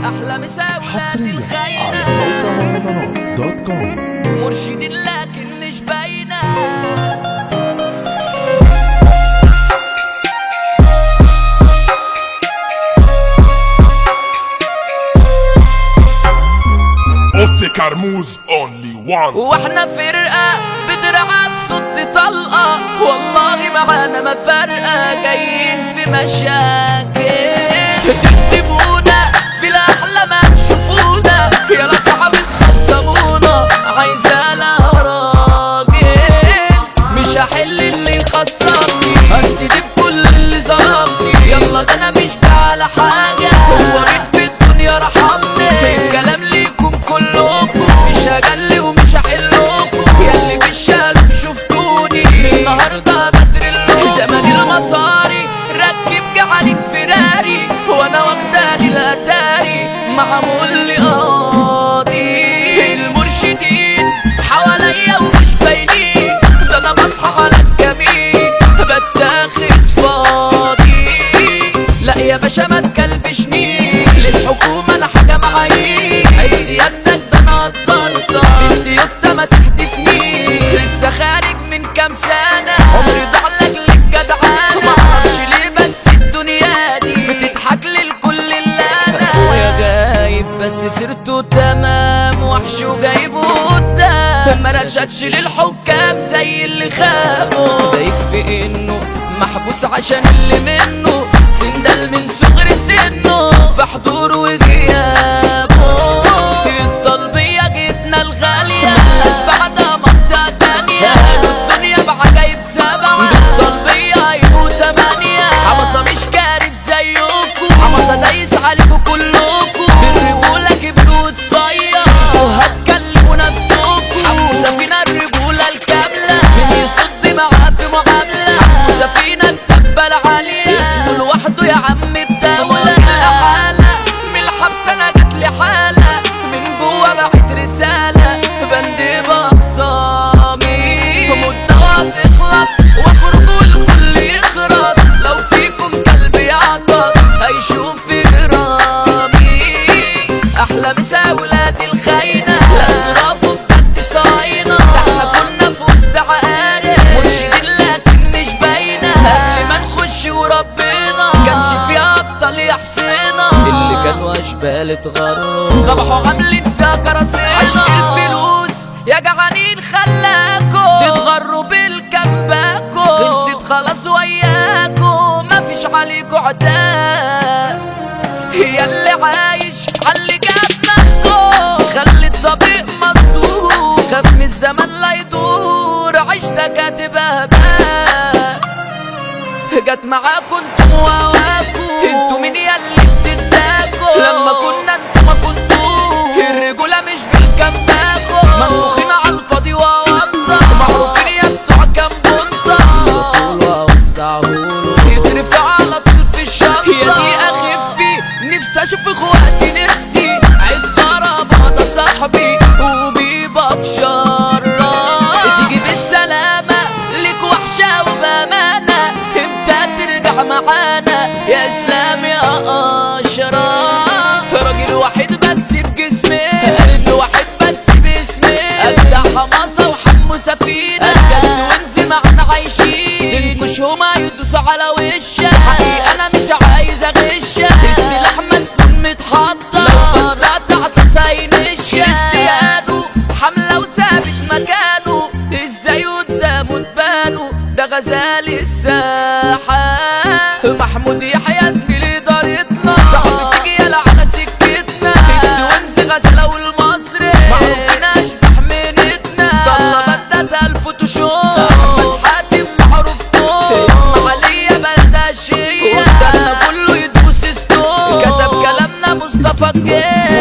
احلى مساوي حصريا على موقع مهرجانات دوت كوم مرشدين لكن مش باينه اوتي كرموز اونلي وان واحنا فرقة بدرعات صد طلقة والله معانا ما فارقة جايين في مشاكل تكتبونا في الأحلام هتشوفونا يا صعب تخصمونا عايزة لها راجل مش هحل اللي خسرني هدي بكل اللي ظلمني يلا ده انا مش على حاجة هو مين في الدنيا رحمني الكلام ليكم كلكم مش هجلي ومش هحلكم ياللي بالشلب شفتوني النهارده بترلكم زمان المصاري ركب جعلك فراري وانا واخداني الاتاري معمول لي قاضي المرشدين حواليا ومش باينين ده انا بصحى على الجميل بتاخد فاضي لا يا باشا ما تكلبشنيش للحكومة انا حاجة معايير عيب سيادتك ده انا قدرتك في التيوتا ما تحدفنيش لسه خارج من كام سنة عمري ضاع لاجل الجدعانة معرفش ليه بس الدنيا دي بتضحك لي الكل اللي انا ويا جايب بس سيرته تمام وحش وجايبه قدام ما رشدش للحكام زي اللي خابوا ده يكفي انه محبوس عشان اللي منه سندل من صغر سنه في حضور وغيابه الطلبية جيتنا الغالية ملناش بعدها منطقة تانية قالوا الدنيا بعجايب سبعة الطلبية هيبقوا تمانية حمصة مش كارف زيكم حمصة دايس عليكم كلكم بالرجولة كبروا وتصير وهتكلموا نفسكم حموسة فينا الرجولة الكاملة مين يصد معاه في معاملة حموسة فينا الدبة العالية اسمه لوحده يا عم الدولة حالة من الحبس انا جات لي حالة من جوا بعت رسالة بند بخصامي مدة وهتخلص واخرج والكل يخرس لو فيكم كلب يعطس هيشوف جرامي احلى مسا ولاد الخاينة لا نضربوا بجد صاينة ده احنا كنا في وسط عقارب مرشدين لكن مش باينة قبل ما نخش وربنا كانش في ابطال يحسنا اللي كانوا اشبال اتغروا صبحوا عاملين فيها كراسينا عشق الفلوس يا جعانين خلاكوا تتغروا بالكباكو خلصت خلاص وياكو مفيش عليكوا عتاب هي اللي عايش عاللي جاب نفسه خلي الطبيق مصدور خاف من الزمن لا يدور عشت كاتب هباء جت معاكم انتم وهواكم انتوا مين ياللي بتنساكوا لما كنا انتوا ما كنتوا الرجولة مش بالكمباكو منفوخين على الفاضي ووطة معروفين يا بتوع كام بنطة يترفع على طول في الشمس يا دي اخفي نفسي اشوف اخواتي نفسي عيد غرابة ده صاحبي وبيبتشرف تيجي بالسلامة ليك وحشة وبأمانة امتى ترجع معانا يا اسلام يا اشرف راجل واحد بس بجسمي قلب واحد بس باسمي اجدع حماسة وحمو سفينة الجد ونزي معنا عايشين تنكش هما يدوسوا على وشك حقيقة انا مش عايز اغشك السلاح مسنون متحضر لو بس هتعطس هينشك استيانه حملة وثابت مكانه ازاي قدامه تبانه ده غزال الساحة محمود يحيى زميلي دارتنا صاحبي تيجي يلا على سكتنا التوينز غزالة والمصري معروفين اشبح منتنا طلبات ده الفوتوشوب احمد حاتم معروف طول اسماعيلية بلدة شية قدامنا كله يدوس ستون كتب كلامنا مصطفى الجيش